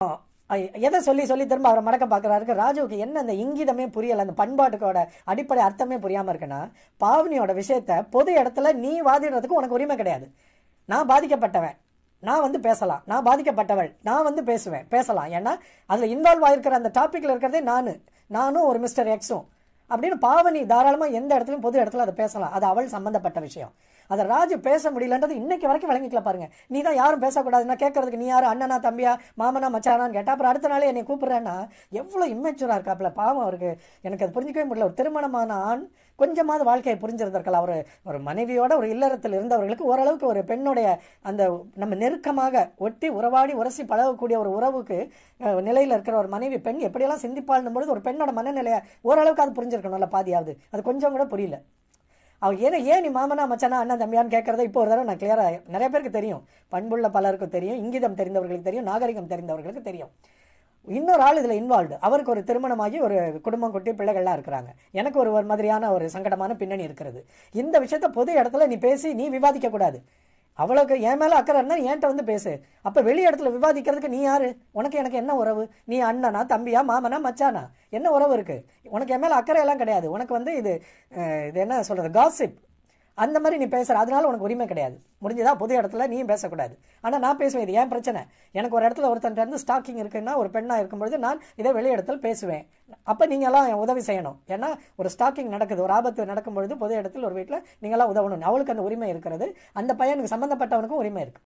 ஐ- எதை சொல்லி சொல்லி திரும்ப அவரை மடக்க பார்க்கறாருக்கு ராஜுவுக்கு என்ன அந்த இங்கிதமே புரியல அந்த பண்பாட்டுக்கோட அடிப்படை அர்த்தமே புரியாம இருக்குன்னா பாவனியோட விஷயத்த பொது இடத்துல நீ வாதிடுறதுக்கு உனக்கு உரிமை கிடையாது நான் பாதிக்கப்பட்டவன் நான் வந்து பேசலாம் நான் பாதிக்கப்பட்டவள் நான் வந்து பேசுவேன் பேசலாம் ஏன்னா அதுல இன்வால்வ் ஆயிருக்கிற அந்த டாபிக்ல இருக்கிறதே நானு நானும் ஒரு மிஸ்டர் எக்ஸும் அப்படின்னு பாவனி தாராளமா எந்த இடத்துலயும் பொது இடத்துல அதை பேசலாம் அது அவள் சம்பந்தப்பட்ட விஷயம் அதை ராஜு பேச முடியலன்றது இன்னைக்கு வரைக்கும் விளங்கிக்கல பாருங்க நீ தான் யாரும் பேசக்கூடாது நான் கேட்கறதுக்கு நீ யாரு அண்ணனா தம்பியா மாமனா மச்சானான்னு கேட்டா அப்புறம் அடுத்த நாளே என்னை கூப்பிடுறேன்னா எவ்வளவு இம்மெச்சூரா இருக்காப்ல பாவம் அவருக்கு எனக்கு அது புரிஞ்சிக்கவே முடியல ஒரு திருமணமான ஆண் கொஞ்சமாவது வாழ்க்கையை புரிஞ்சிருந்திருக்கலாம் ஒரு ஒரு மனைவியோட ஒரு இல்லறத்தில் இருந்தவர்களுக்கு ஓரளவுக்கு ஒரு பெண்ணுடைய அந்த நம்ம நெருக்கமாக ஒட்டி உறவாடி உரசி பழகக்கூடிய ஒரு உறவுக்கு அஹ், நிலையில இருக்கிற ஒரு மனைவி பெண் எப்படியெல்லாம் சிந்திப்பாள்னும் பொழுது ஒரு பெண்ணோட மனநிலையை ஓரளவுக்கு அது புரிஞ்சிருக்கணும்ல பாதியாவது அது கொஞ்சம் கூட புரியல அவ ஏன்னா ஏன் நீ மாமனா மச்சானா அண்ணன் தம்பியான்னு கேட்கறத இப்போ ஒரு தடவை நான் கிளியரா நிறைய பேருக்கு தெரியும் பண்புள்ள பலருக்கும் தெரியும் இங்கிதம் தெரிந்தவர்களுக்கு தெரியும் நாகரிகம் தெரிந்தவர்களுக்கு தெரியும் இன்னொரு ஆள் இதுல இன்வால்வ்டு அவருக்கு ஒரு திருமணமாகி ஒரு குடும்பம் குட்டி பிள்ளைகள்லாம் இருக்கிறாங்க எனக்கு ஒரு ஒரு மாதிரியான ஒரு சங்கடமான பின்னணி இருக்கிறது இந்த விஷயத்த பொது இடத்துல நீ பேசி நீ விவாதிக்க கூடாது அவளுக்கு என் மேல அக்கறை இருந்தா நீ என்கிட்ட வந்து பேசு அப்ப வெளி இடத்துல விவாதிக்கிறதுக்கு நீ யாரு உனக்கு எனக்கு என்ன உறவு நீ அண்ணனா தம்பியா மாமனா மச்சானா என்ன உறவு இருக்கு உனக்கு என் மேல அக்கறை எல்லாம் கிடையாது உனக்கு வந்து இது அஹ், இது என்ன சொல்றது காசிப் அந்த மாதிரி நீ பேசுற அதனால உனக்கு உரிமை கிடையாது முடிஞ்சதா பொது இடத்துல நீயும் பேசக்கூடாது ஆனா நான் பேசுவேன் இது ஏன் பிரச்சனை எனக்கு ஒரு இடத்துல ஒருத்தன் இருந்து ஸ்டாக்கிங் இருக்குன்னா ஒரு பெண்ணா இருக்கும்பொழுது நான் இதை வெளி இடத்துல பேசுவேன் அப்ப நீங்க எல்லாம் என் உதவி செய்யணும் ஏன்னா ஒரு ஸ்டாக்கிங் நடக்குது ஒரு ஆபத்து நடக்கும் பொழுது பொது இடத்துல ஒரு வீட்டுல நீங்க எல்லாம் உதவணும் அவளுக்கு அந்த உரிமை இருக்கிறது அந்த பையனுக்கு சம்பந்தப்பட்டவனுக்கும் உரிமை இருக்கு